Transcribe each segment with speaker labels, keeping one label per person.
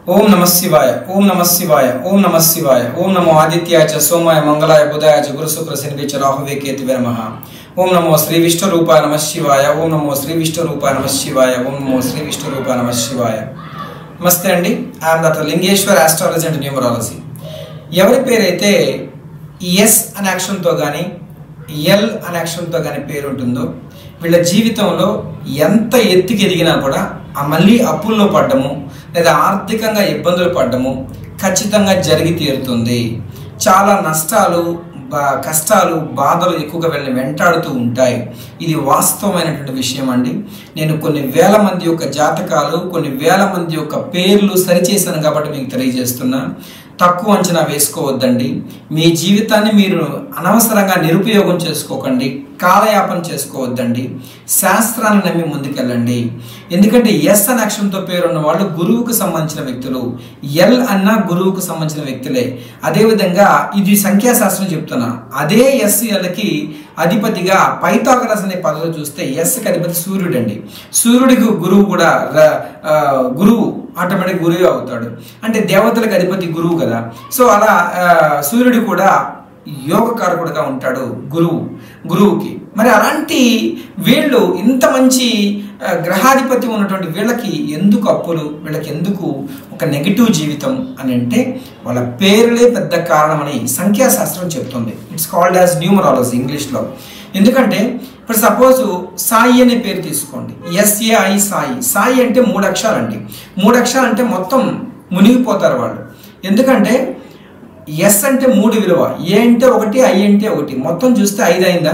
Speaker 1: ఓం నమ శివాయ ఓం నమ శివాయ ఓం నమ శివాయ ఓం నమో ఆదిత్యాయ చ సోమాయ మంగళాయ బుధాయ చ గురు శుక్ర శనిపి చ రాహువే కేతువే నమః ఓం నమో శ్రీ విష్ణు రూపాయ నమ శివాయ ఓం నమో శ్రీ విష్ణు రూపాయ నమ శివాయ ఓం నమో శ్రీ విష్ణు రూపాయ నమ శివాయ నమస్తే అండి I'm doctor Lingeshwar astrology and numerology ఎవరి పేరైతే ఎస్ అనే అక్షరంతో కానీ ఎల్ అనే అక్షరంతో కానీ పేరు ఉంటుందో వీళ్ళ జీవితంలో ఎంత ఎత్తుకి ఎదిగినా కూడా ఆ మళ్ళీ అప్పుల్లో పడ్డము లేదా ఆర్థికంగా ఇబ్బందులు పడ్డము ఖచ్చితంగా జరిగి తీరుతుంది చాలా నష్టాలు బా- కష్టాలు బాధలు ఎక్కువగా వీళ్ళని వెంటాడుతూ ఉంటాయి ఇది వాస్తవమైనటువంటి విషయం అండి నేను కొన్ని వేల మంది యొక్క జాతకాలు కొన్ని వేల మంది యొక్క పేర్లు సరిచేశాను కాబట్టి మీకు తెలియజేస్తున్నా తక్కువ అంచనా వేసుకోవద్దండి మీ జీవితాన్ని మీరు అనవసరంగా నిరుపయోగం చేసుకోకండి కాలయాపన చేసుకోవద్దండి శాస్త్రాన్ని నమ్మి ముందుకెళ్ళండి ఎందుకంటే ఎస్ అనే అక్షరంతో పేరున్న వాళ్ళు గురువుకు సంబంధించిన వ్యక్తులు ఎల్ అన్న గురువుకు సంబంధించిన వ్యక్తులే అదేవిధంగా ఇది సంఖ్యాశాస్త్రం చెప్తున్నా అదే ఎస్ ఎల్కి అధిపతిగా పైథాగరస్ అనే పదవి చూస్తే ఎస్కి అధిపతి సూర్యుడు అండి సూర్యుడికి గురువు కూడా ర- ఆ, గురువు ఆటోమేటిక్ గురువు అవుతాడు అంటే దేవతలకు అధిపతి గురువు కదా సో అలా ఆ, సూర్యుడు కూడా యోగకారకుడుగా ఉంటాడు గురువు గురువుకి మరి అలాంటి వీళ్ళు ఇంత మంచి ఆ, గ్రహాధిపతి ఉన్నటువంటి వీళ్ళకి ఎందుకు అప్పులు వీళ్ళకి ఎందుకు ఒక నెగిటివ్ జీవితం అని అంటే వాళ్ళ పేరులే పెద్ద కారణమని సంఖ్యాశాస్త్రం చెప్తుంది ఇట్స్ కాల్డ్ యాజ్ న్యూమరాలజీ ఇంగ్లీష్లో ఎందుకంటే ఇప్పుడు సపోజ్ సాయి అనే పేరు తీసుకోండి ఎస్ఏఐ సాయి సాయి అంటే మూడు అక్షరాలండి మూడు అక్షరాలు అంటే మొత్తం మునిగిపోతారు వాళ్ళు ఎందుకంటే ఎస్ అంటే మూడు విలువ ఏ అంటే ఒకటి ఐ అంటే ఒకటి మొత్తం చూస్తే ఐదు అయిందా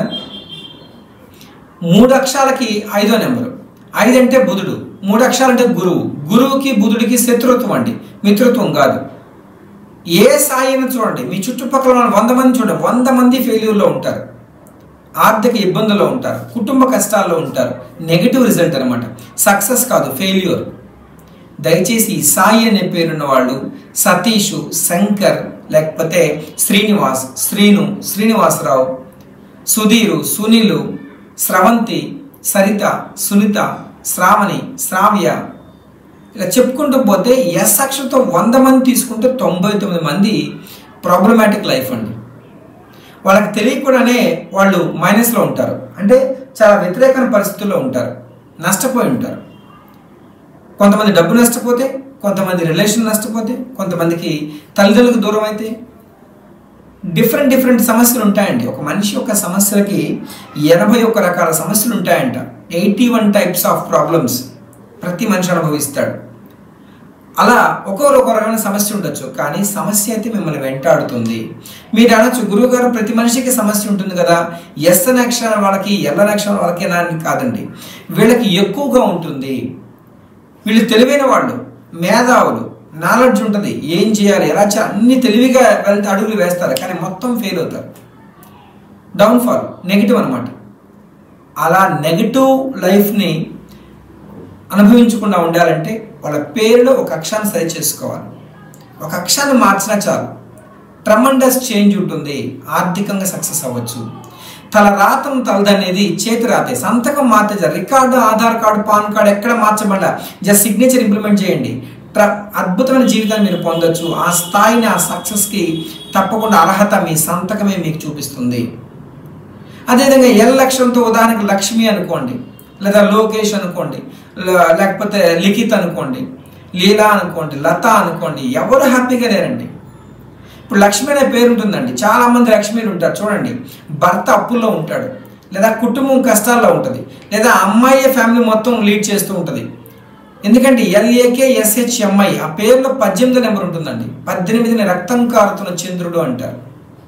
Speaker 1: మూడు అక్షరాలకి ఐదో నెంబరు ఐదు అంటే బుధుడు మూడు అక్షరాలు అంటే గురువు గురువుకి బుధుడికి శత్రుత్వం అండి మిత్రత్వం కాదు ఏ సాయి అయినా చూడండి మీ చుట్టుపక్కల ఉన్న వంద మంది చూడండి వంద మంది ఫెయిల్యూర్లో ఉంటారు ఆర్థిక ఇబ్బందుల్లో ఉంటారు కుటుంబ కష్టాల్లో ఉంటారు నెగిటివ్ రిజల్ట్ అనమాట సక్సెస్ కాదు ఫెయిల్యూర్ దయచేసి ఈ సాయి అనే పేరున్న వాళ్ళు సతీషు శంకర్ లేకపోతే శ్రీనివాస్ శ్రీను శ్రీనివాసరావు సుధీరు సునీలు స్రవంతి సరిత సునీత శ్రావణి శ్రావ్య ఇలా చెప్పుకుంటూ పోతే ఎస్ అక్షరంతో వంద మంది తీసుకుంటే తొంభై తొమ్మిది మంది ప్రాబ్లమాటిక్ లైఫ్ అండి వాళ్ళకి తెలియకుండానే వాళ్ళు మైనస్లో ఉంటారు అంటే చాలా వ్యతిరేకమైన పరిస్థితుల్లో ఉంటారు నష్టపోయి ఉంటారు కొంతమంది డబ్బు నష్టపోతే కొంతమంది రిలేషన్ నష్టపోతే కొంతమందికి తల్లిదండ్రులకు దూరం అయితే డిఫరెంట్ డిఫరెంట్ సమస్యలు ఉంటాయండి ఒక మనిషి యొక్క సమస్యలకి ఎనభై ఒక్క రకాల సమస్యలు ఉంటాయంట eighty one types of problems ప్రతి మనిషి అనుభవిస్తాడు అలా ఒక్కొక్కరు ఒక రకమైన సమస్య ఉండొచ్చు కానీ సమస్య అయితే మిమ్మల్ని వెంటాడుతుంది మీరు అనొచ్చు గురువు గారు ప్రతి మనిషికి సమస్య ఉంటుంది కదా ఎస్ అనే అక్షరం వాళ్ళకి ఎల్ అనే అక్షరం వాళ్ళకి అని కాదండి వీళ్ళకి ఎక్కువగా ఉంటుంది వీళ్ళు తెలివైన వాళ్ళు మేధావులు నాలెడ్జ్ ఉంటుంది ఏం చేయాలి ఎలా చేయాలి అన్ని తెలివిగా వెళ్తే అడుగులు వేస్తారు కానీ మొత్తం ఫెయిల్ అవుతారు డౌన్ఫాల్ నెగిటివ్ అనమాట అలా నెగిటివ్ లైఫ్ని అనుభవించకుండా ఉండాలంటే వాళ్ళ పేరులో ఒక అక్షరాన్ని సరి చేసుకోవాలి ఒక అక్షరాన్ని మార్చినా చాలు ట్రమండస్ చేంజ్ ఉంటుంది ఆర్థికంగా సక్సెస్ అవ్వచ్చు తల రాతం తలదనేది చేతి రాతే సంతకం మార్చే చాలు. Record Aadhaar card PAN card ఎక్కడ మార్చబడ్డా జస్ట్ సిగ్నేచర్ ఇంప్లిమెంట్ చేయండి ట్ర అద్భుతమైన జీవితాన్ని మీరు పొందొచ్చు ఆ స్థాయిని ఆ సక్సెస్కి తప్పకుండా అర్హత మీ సంతకమే మీకు చూపిస్తుంది అదేవిధంగా ఎల్ లక్ష్యంతో ఉదాహరణకు లక్ష్మి అనుకోండి లేదా లోకేష్ అనుకోండి ల- లేకపోతే లిఖిత్ అనుకోండి లీలా అనుకోండి లత అనుకోండి ఎవరు హ్యాపీగా లేరండి ఇప్పుడు లక్ష్మి అనే పేరు ఉంటుందండి చాలా మంది లక్ష్మీలు ఉంటారు చూడండి భర్త అప్పుల్లో ఉంటాడు లేదా కుటుంబం కష్టాల్లో ఉంటుంది లేదా అమ్మాయి ఫ్యామిలీ మొత్తం లీడ్ చేస్తూ ఉంటుంది ఎందుకంటే ఎల్ఏకే ఎస్హెచ్ఎంఐ ఆ పేరులో పద్దెనిమిది నెంబర్ ఉంటుందండి పద్దెనిమిదిని రక్తం కారుతున్న చంద్రుడు అంటారు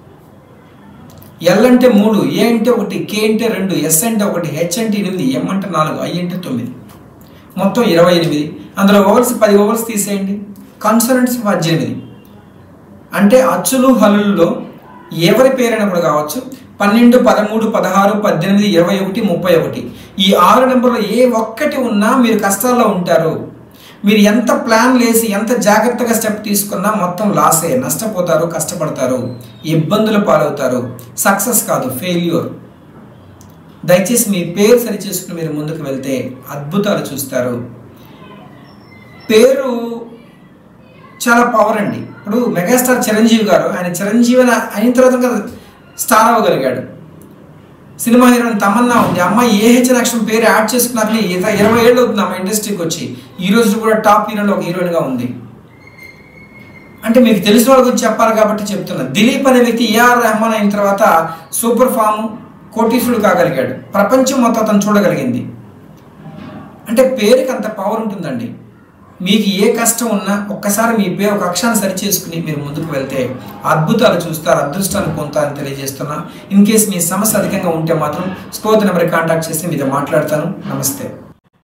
Speaker 1: ఎల్ అంటే మూడు ఏ అంటే ఒకటి కే అంటే రెండు ఎస్ అంటే ఒకటి హెచ్ అంటే ఎనిమిది ఎం అంటే నాలుగు ఐ అంటే తొమ్మిది మొత్తం ఇరవై ఎనిమిది అందులో ఓవర్స్ పది ఓవర్స్ తీసేయండి కన్సనెంట్స్ పద్దెనిమిది అంటే అచ్చులు హల్లుల్లో ఎవరి పేరైనా కూడా కావచ్చు పన్నెండు పదమూడు పదహారు పద్దెనిమిది ఇరవై ఒకటి ముప్పై ఒకటి ఈ ఆరు నెంబర్లో ఏ ఒక్కటి ఉన్నా మీరు కష్టాల్లో ఉంటారు మీరు ఎంత ప్లాన్ లేసి ఎంత జాగ్రత్తగా స్టెప్ తీసుకున్నా మొత్తం లాసే నష్టపోతారు కష్టపడతారు ఇబ్బందులు పాలవుతారు సక్సెస్ కాదు ఫెయిల్యూర్ దయచేసి మీ పేరు సరి చేసుకుని మీరు ముందుకు వెళ్తే అద్భుతాలు చూస్తారు పేరు చాలా పవర్ అండి ఇప్పుడు మెగాస్టార్ చిరంజీవి గారు ఆయన చిరంజీవి అని అయిన తర్వాత ఇంకా స్టార్ అవ్వగలిగాడు సినిమా హీరోయిన్ తమన్నా ఉంది అమ్మాయి ఏహెచ్ అక్షరం పేరు యాడ్ చేసుకున్నాక ఇత- ఇరవై ఏళ్ళు అవుతుంది అమ్మాయి ఇండస్ట్రీకి వచ్చి ఈ రోజు కూడా టాప్ హీరోలో ఒక హీరోయిన్గా ఉంది అంటే మీకు తెలిసిన వాళ్ళ గురించి చెప్పాలి కాబట్టి చెప్తున్నా దిలీప్ అనే వ్యక్తి ఏఆర్ రెహమాన్ అయిన తర్వాత సూపర్ ఫామ్ కోటీసుడు కాగలిగాడు ప్రపంచం మొత్తం అతను చూడగలిగింది అంటే పేరుకి అంత పవర్ ఉంటుందండి మీకు ఏ కష్టం ఉన్నా ఒక్కసారి మీ పేరు ఒక అక్షరాన్ని సరి చేసుకుని మీరు ముందుకు వెళ్తే అద్భుతాలు చూస్తారు అదృష్టాలు పొందుతారని తెలియజేస్తున్నా ఇన్ కేస్ మీ సమస్య అధికంగా ఉంటే మాత్రం స్కోర్ నెంబర్కి కాంటాక్ట్ చేసి మీతో మాట్లాడతాను నమస్తే